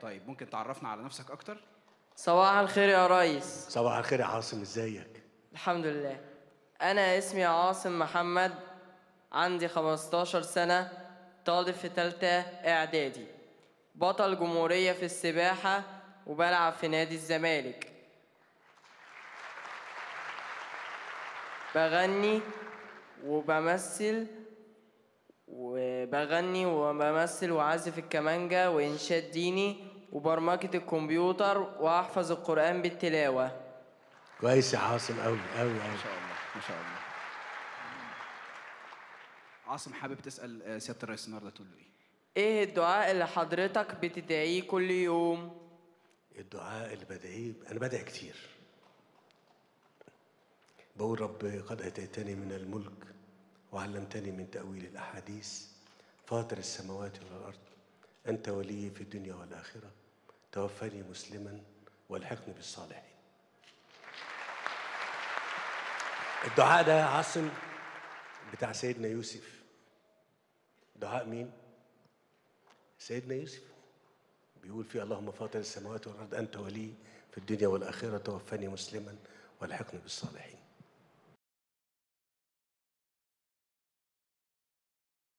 طيب ممكن تعرفنا على نفسك اكتر صباح الخير يا ريس صباح الخير يا عاصم ازيك الحمد لله أنا اسمي عاصم محمد عندي 15 سنة طالب في تالتة إعدادي بطل جمهورية في السباحة وبلعب في نادي الزمالك بغني وبمثل وبغني وبمثل وعازف الكمانجا وإنشاد ديني وبرمجة الكمبيوتر وأحفظ القرآن بالتلاوة كويس يا عاصم قوي قوي ما قوي شاء الله ما شاء الله عاصم حابب تسال آه، سياده الرئيس النهارده تقول له ايه ايه الدعاء اللي حضرتك بتدعيه كل يوم الدعاء اللي بدعيه انا بدعي كتير بقول رب قد اتيتني من الملك وعلمتني من تاويل الاحاديث فاطر السماوات والارض انت ولي في الدنيا والاخره توفني مسلما والحقني بالصالحين الدعاء ده يا عاصم بتاع سيدنا يوسف دعاء مين سيدنا يوسف بيقول فيه اللهم فاطر السماوات والارض انت ولي في الدنيا والاخره توفني مسلما والحقني بالصالحين